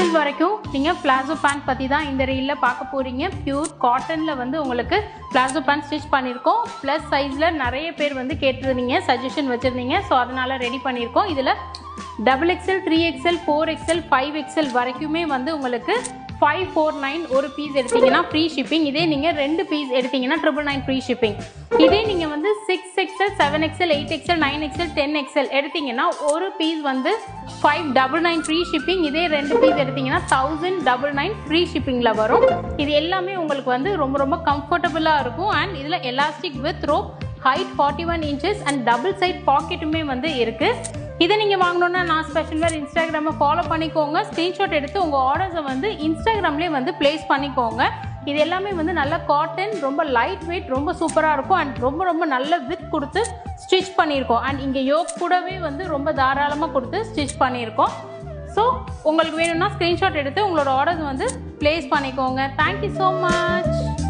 XL வரைக்கும் நீங்கள் palazzo pant பற்றி தான் இந்த ரீலில் பார்க்க போகிறீங்க பியூர் காட்டனில் வந்து உங்களுக்கு பிளாசோ பேண்ட் ஸ்டிச் பண்ணியிருக்கோம் ப்ளஸ் சைஸில் நிறைய பேர் வந்து கேட்டிருந்தீங்க சஜஷன் வச்சுருந்தீங்க ஸோ அதனால் ரெடி பண்ணியிருக்கோம் இதில் double XL three XL four XL five XL வரைக்குமே வந்து உங்களுக்கு ஃபைவ் ஃபோர் நைன் ஒரு பீஸ் எடுத்தீங்கன்னா ஃப்ரீ ஷிப்பிங் இதே நீங்கள் ரெண்டு பீஸ் எடுத்தீங்கன்னா ட்ரிபிள் நைன் ஃப்ரீ ஷிப்பிங் இதே நீங்கள் வந்து six XL seven XL eight XL nine XL ten XL எடுத்தீங்கன்னா ஒரு பீஸ் வந்து five double nine free shipping இதே ரெண்டு பீஸ் எடுத்தீங்கன்னா தௌசண்ட் டபுள் நைன் ஃப்ரீ ஷிப்பிங்கில் வரும் இது எல்லாமே உங்களுக்கு வந்து ரொம்ப ரொம்ப கம்ஃபர்டபுளாக இருக்கும் அண்ட் இதில் elastic with rope height forty one inches and double side பாக்கெட்டுமே வந்து இருக்குது இதை நீங்கள் வாங்கணுன்னா நான் ஸ்பெஷல் வேர் இன்ஸ்டாகிராமை ஃபாலோ பண்ணிக்கோங்க ஸ்க்ரீன்ஷாட் எடுத்து உங்கள் ஆர்டர்ஸை வந்து இன்ஸ்டாகிராம்லேயே வந்து ப்ளேஸ் பண்ணிக்கோங்க இது எல்லாமே வந்து நல்ல காட்டன் ரொம்ப லைட் வெயிட் ரொம்ப சூப்பராக இருக்கும் அண்ட் ரொம்ப ரொம்ப நல்ல வித் கொடுத்து ஸ்டிச் பண்ணியிருக்கோம் அண்ட் இங்கே யோக் கூடவே வந்து ரொம்ப தாராளமாக கொடுத்து ஸ்டிச் பண்ணியிருக்கோம் ஸோ உங்களுக்கு வேணும்னா ஸ்க்ரீன்ஷாட் எடுத்து உங்களோட ஆர்டர்ஸ் வந்து ப்ளேஸ் பண்ணிக்கோங்க தேங்க்யூ ஸோ மச்